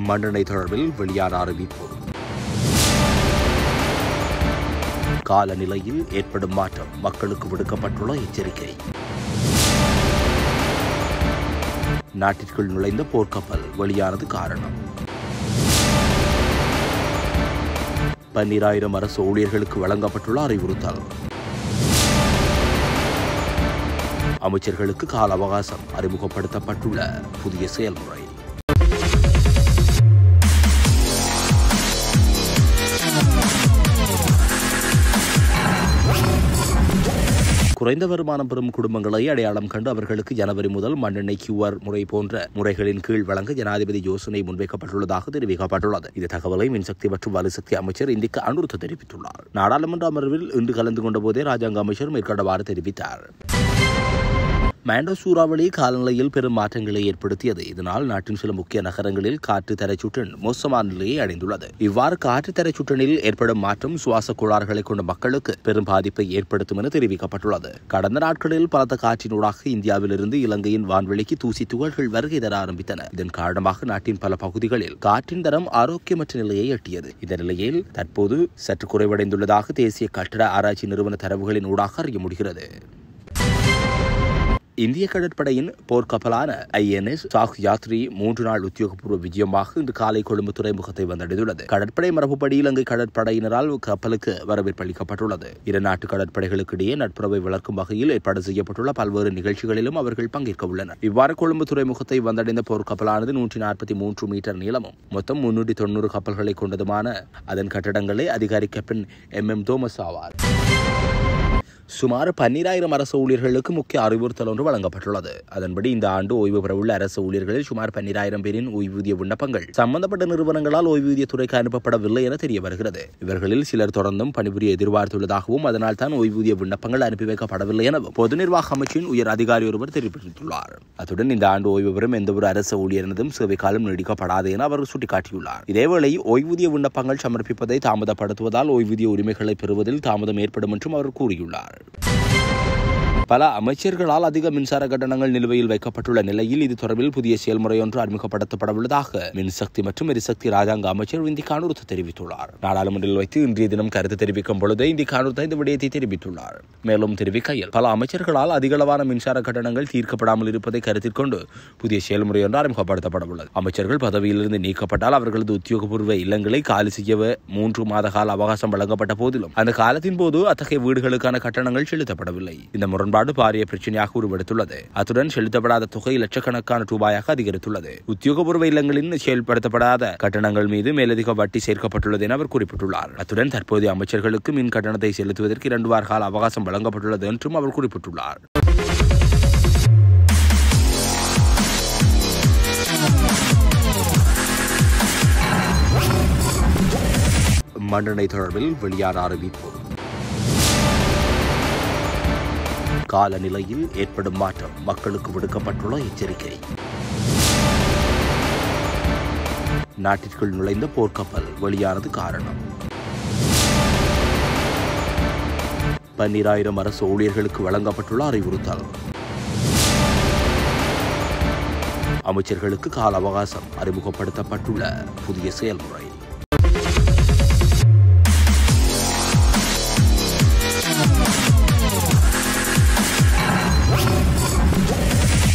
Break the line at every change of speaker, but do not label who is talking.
மண்ணெண்ணெய் தொடர்பில் வெளியான அறிவிப்பு காலநிலையில் ஏற்படும் மாற்றம் மக்களுக்கு விடுக்கப்பட்டுள்ள எச்சரிக்கை நாட்டிற்குள் நுழைந்த போர்க்கப்பல் வெளியானது காரணம் பன்னிராயிரம் அரசு ஊழியர்களுக்கு வழங்கப்பட்டுள்ள அறிவுறுத்தல் அமைச்சர்களுக்கு கால அவகாசம் அறிமுகப்படுத்தப்பட்டுள்ள புதிய செயல்முறை குறைந்த வருமானம் பெறும் குடும்பங்களை அடையாளம் கண்டு அவர்களுக்கு ஜனவரி முதல் மண்ணெண்ணெய் கியூஆர் முறை போன்ற முறைகளின் கீழ் வழங்க ஜனாதிபதி யோசனை முன்வைக்கப்பட்டுள்ளதாக தெரிவிக்கப்பட்டுள்ளது இந்த தகவலை மின்சக்தி மற்றும் வலுசக்தி அமைச்சர் இந்திக்கு அனுருத்த தெரிவித்துள்ளார் நாடாளுமன்ற அமர்வில் இன்று கலந்து கொண்ட போதே ராஜாங்க அமைச்சர் மேற்கண்டவாறு தெரிவித்தார் மாண்டோ சூறாவளி காலநிலையில் பெரும் மாற்றங்களை ஏற்படுத்தியது இதனால் நாட்டின் சில முக்கிய நகரங்களில் காற்று தரைச்சுற்றன் மோசமான நிலையை அடைந்துள்ளது இவ்வாறு காற்று தரைச்சுற்றனில் ஏற்படும் மாற்றம் சுவாச கோளாறுகளை கொண்ட மக்களுக்கு பெரும் பாதிப்பை ஏற்படுத்தும் என தெரிவிக்கப்பட்டுள்ளது கடந்த நாட்களில் பலத்த காற்றினூடாக இந்தியாவிலிருந்து இலங்கையின் வான்வெளிக்கு தூசி துகள்கள் வருகை தர ஆரம்பித்தன இதன் காரணமாக நாட்டின் பல பகுதிகளில் காற்றின் தரம் ஆரோக்கியமற்ற நிலையை எட்டியது இந்த நிலையில் தற்போது சற்று குறைவடைந்துள்ளதாக தேசிய கட்டட ஆராய்ச்சி நிறுவன தரவுகளின் ஊடாக அறிய முடிகிறது இந்திய கடற்படையின் போர்க்கப்பலான ஐஎன்எஸ் சாக் யாத்ரி மூன்று நாள் உத்தியோகபூர்வ விஜயமாக இன்று காலை கொழும்பு துறைமுகத்தை வந்தடைந்துள்ளது கடற்படை மரபுப்படி இலங்கை கடற்படையினரால் கப்பலுக்கு வரவேற்பு அளிக்கப்பட்டுள்ளது இரு நாட்டு கடற்படைகளுக்கு இடையே நட்புறவை வளர்க்கும் வகையில் ஏற்பாடு செய்யப்பட்டுள்ள பல்வேறு நிகழ்ச்சிகளிலும் அவர்கள் பங்கேற்க உள்ளனர் இவ்வாறு கொழும்பு துறைமுகத்தை வந்தடைந்த போர்க்கப்பலானது நூற்றி நாற்பத்தி மூன்று மீட்டர் நீளமும் மொத்தம் முன்னூற்றி தொண்ணூறு கப்பல்களை கொண்டதுமான அதன் கட்டடங்களை அதிகாரி கேப்டன் எம் எம் தோமஸ் ஆவார் சுமார் பன்னிராயிரம் அரசு ஊழியர்களுக்கு முக்கிய அறிவுறுத்தல் ஒன்று வழங்கப்பட்டுள்ளது அதன்படி இந்த ஆண்டு ஓய்வு பெறவுள்ள அரசு ஊழியர்களில் சுமார் பன்னிராயிரம் பேரின் ஓய்வூதிய விண்ணப்பங்கள் சம்பந்தப்பட்ட நிறுவனங்களால் ஓய்வூதிய துறைக்கு அனுப்பப்படவில்லை என தெரிய வருகிறது இவர்களில் சிலர் தொடர்ந்தும் பணிபுரிய எதிர்பார்த்துள்ளதாகவும் அதனால் தான் ஓய்வூதிய விண்ணப்பங்கள் அனுப்பி வைக்கப்படவில்லை எனவும் பொது நிர்வாக அமைச்சின் உயர் அதிகாரி ஒருவர் தெரிவித்துள்ளார் அத்துடன் இந்த ஆண்டு ஓய்வு பெறும் எந்தவொரு அரசு ஊழியரினதும் சேவை காலம் நீடிக்கப்படாது என அவர் சுட்டிக்காட்டியுள்ளார் இதேவேளை ஓய்வூதிய விண்ணப்பங்கள் சமர்ப்பிப்பதை தாமதப்படுத்துவதால் ஓய்வூதிய உரிமைகளை பெறுவதில் தாமதம் ஏற்படும் என்றும் அவர் கூறியுள்ளார் பல அமைச்சர்களால் அதிக மின்சார கட்டணங்கள் நிலுவையில் வைக்கப்பட்டுள்ள நிலையில் இது தொடர்பில் புதிய செயல்முறை ஒன்று அறிமுகப்படுத்தப்படவுள்ளதாக மின்சக்தி மற்றும் எரிசக்தி ராஜாங்க அமைச்சர் இந்தி கானூர்த்து தெரிவித்துள்ளார் நாடாளுமன்றில் வைத்து இன்றைய தினம் கருத்து தெரிவிக்கும் பொழுது இந்தி கானூர்த்த இந்த விடயத்தை தெரிவித்துள்ளார் மேலும் தெரிவிக்கையில் பல அமைச்சர்களால் அதிகளவான மின்சார கட்டணங்கள் தீர்க்கப்படாமல் இருப்பதை கருத்தில் கொண்டு புதிய செயல்முறை ஒன்று அறிமுகப்படுத்தப்படவுள்ளது அமைச்சர்கள் பதவியிலிருந்து நீக்கப்பட்டால் அவர்களது உத்தியோகபூர்வ இல்லங்களை காலி செய்ய மூன்று மாத கால அவகாசம் வழங்கப்பட்ட போதிலும் அந்த காலத்தின் போது அத்தகைய வீடுகளுக்கான கட்டணங்கள் செலுத்தப்படவில்லை இந்த முரண்பாடு பாரிய பிரச்சனையாக உருவெடுத்துள்ளது அத்துடன் செலுத்தப்படாத தொகை லட்சக்கணக்கான ரூபாயாக அதிகரித்துள்ளது உத்தியோகபூர்வ இல்லங்களின் செயல்படுத்தப்படாத கட்டணங்கள் மீது மேலதிக வட்டி சேர்க்கப்பட்டுள்ளது என அவர் குறிப்பிட்டுள்ளார் அத்துடன் தற்போதைய அமைச்சர்களுக்கு மின் கட்டணத்தை செலுத்துவதற்கு இரண்டு வார கால அவகாசம் வழங்கப்பட்டுள்ளது என்றும் அவர் குறிப்பிட்டுள்ளார் மண்ணெண்ணெய் தொடர்பில் வெளியான அறிவிப்பு காலநிலையில் ஏற்படும் மாற்றம் மக்களுக்கு விடுக்கப்பட்டுள்ள எச்சரிக்கை நாட்டிற்குள் நுழைந்த போர்க்கப்பல் வெளியானது காரணம் பன்னிராயிரம் அரசு ஊழியர்களுக்கு வழங்கப்பட்டுள்ள அறிவுறுத்தல் அமைச்சர்களுக்கு கால அவகாசம் அறிமுகப்படுத்தப்பட்டுள்ள புதிய செயல்முறை